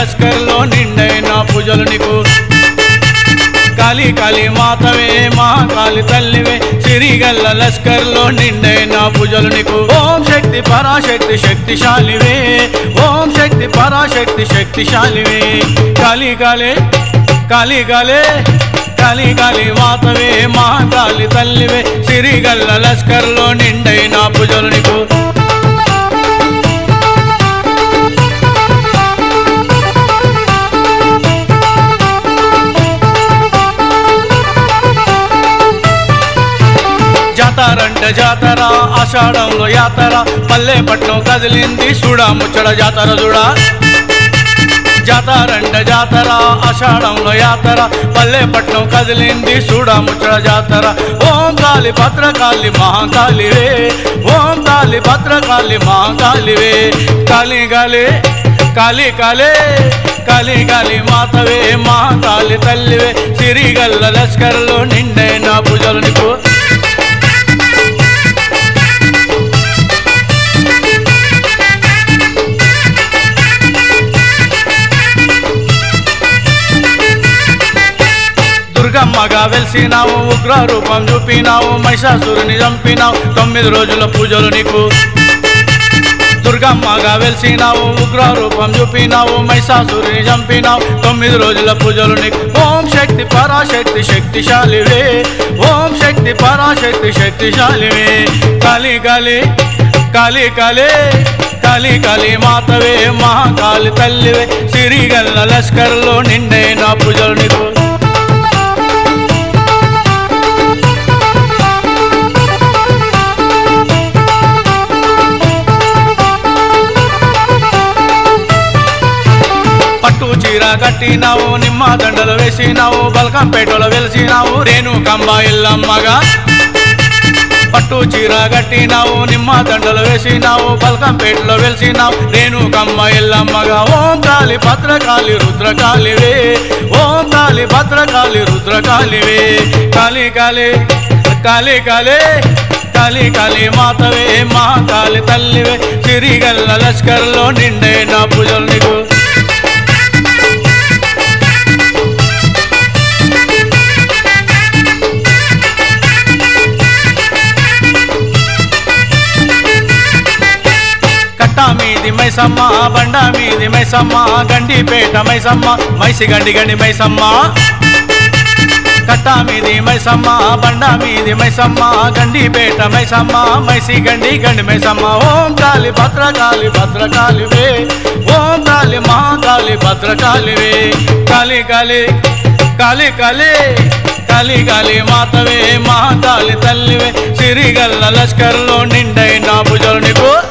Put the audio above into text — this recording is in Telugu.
లస్కర్లో నిండైన పూజలు నీకు కాళీ కాళీ మాతవే మా కాళీ తల్లివే సిరిగల్ల లస్కర్లో నిండైన పూజలు నీకు ఓం శక్తి పరాశక్తి శక్తిశాలివే ఓం శక్తి పరాశక్తి శక్తిశాలివే కాళీ కాళే కాళీ కాళే కాళీ కాళీ మాతవే మా కాళీ తల్లివే సిరిగల్ల లస్కర్లో నిండైన పూజలు నీకు జాతరంటే జాతర ఆషాఢంలో యాతర పల్లె పట్నం కదిలింది చూడా ముచ్చడ జాతర చూడా జాతరంటే జాతర ఆషాఢంలో యాతర పల్లె పట్నం కదిలింది చూడా ముచ్చడ జాతర ఓం కాళి భద్రకాళి మహాకాళివే ఓం కాళి భద్రకాళి మహాకాళివే కాళీ గాలి కాళీ కాలే కాళీ కాళీ మాతవే మా కాళీ తల్లివే సిరిగల్ల లష్కర్లో నిండైన పూజలు నీకు దుర్గమ్మగా వెలిసినావు ఉగ్ర రూపం చూపినావు మహిషాసురుని చంపినావు తొమ్మిది రోజుల పూజలు నీకు దుర్గమ్మగా వెలిసినావు ఉగ్ర రూపం చూపినావు మహిషాసురుని చంపినావు తొమ్మిది రోజుల పూజలు నీకు ఓం శక్తి పరాశక్తి శక్తిశాలివే ఓం శక్తి పరాశక్తి శక్తిశాలివే కాళీ కాళీ కాళీ కాళీ కాళీ కాళీ మాతవే మహాకాళి తల్లివే సిరిగల్ల లష్కర్లో నిండైన పూజలు నీకు పట్టు చీర కట్టినావు నిమ్మ దండలు వేసినావు బల్కంపేటలో వెలిసినావు రేణు కంబ ఇల్లమ్మగా పట్టు చీర కట్టినావు నిమ్మ దండలు వేసినావు బల్కంపేటలో వెలిసినావు రేణు కంబ ఇల్లమ్మగా ఓం కాళి భద్రకాళి రుద్రకాళివే ఓం కాళి భద్రకాళి రుద్రకాళివే కాళీ కాళీ కాళీ కాళీ కాళీ కాళీ మాతవే మా కాళీ తల్లివే సిరిగల్ల లష్కర్లో నిండైన పూజలు నీకు కట్ట మీది మైసమ్మ బండ మీది మైసమ్మ గండిపేట మైసమ్మ మైసి గండి గండి మైసమ్మ కట్ట మీది మైసమ్మ బండ మీది మైసమ్మ గండిపేట మైసమ్మ మైసి గండి గండి మైసమ్మ ఓం కాళి భద్రకాళి భద్రకాళివే ఓం కాళి మహాకాళి భద్రకాళివే కాళీ కాళీ కాళీ కాళీ కాళీ కాళీ మాతవే మహాకాళి తల్లివే సిరిగల్ల లష్కర్లో నిండైన భుజలు నీకు